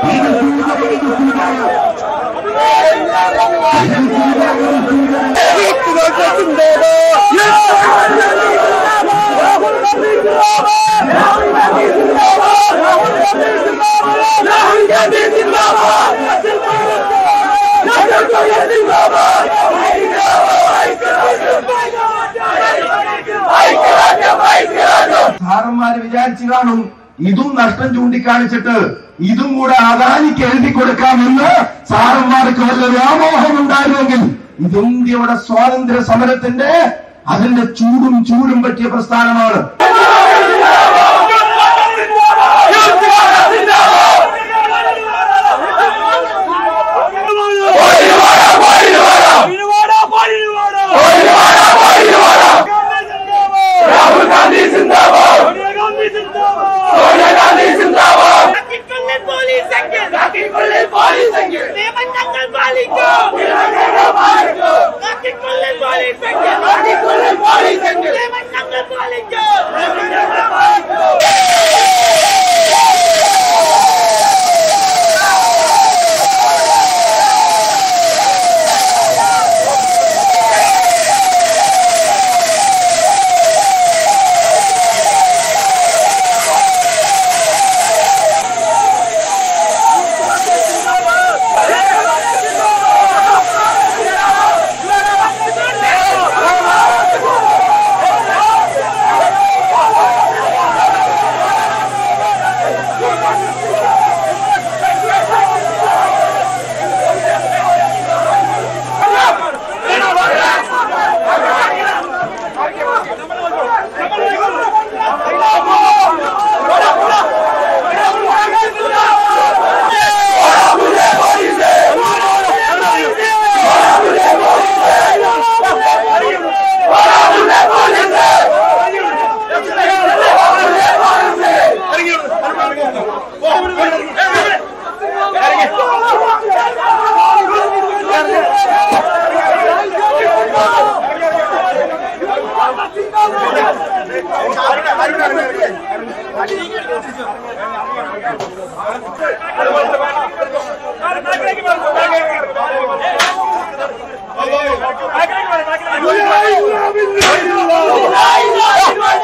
സാറന്മാര് വിചാരിച്ചു കാണും ഇതും നഷ്ടം ചൂണ്ടിക്കാണിച്ചിട്ട് ഇതും കൂടെ അദാനിക്ക് എഴുതി കൊടുക്കാമെന്ന് സാറന്മാർക്ക് വല്ല വ്യാമോഹം ഉണ്ടായിരുന്നെങ്കിൽ ഇത് ഇന്ത്യയുടെ സ്വാതന്ത്ര്യ സമരത്തിന്റെ അതിന്റെ ചൂടും ചൂടും പറ്റിയ പ്രസ്ഥാനമാണ് രാഹുൽ ഗാന്ധി സിന്ദാബാദ് സോണിയ ഗാന്ധി സിന്ദാബാദ് കാക്കിക്കൊള്ളിൽ പോലീസെങ്കിൽ കാക്കിക്കുള്ളിൽ പോലീസെങ്കിൽ നിയമങ്ങൾ പാലിക്കൂ കാക്കിക്കൊള്ളിൽ പോലീസെങ്കിൽ കാക്കിക്കുള്ളിൽ പോലീസെങ്കിൽ നിയമങ്ങൾ പാലിക്കൂ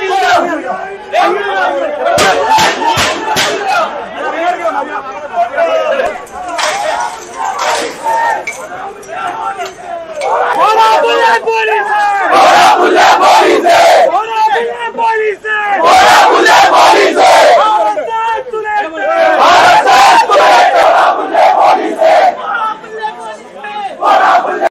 ും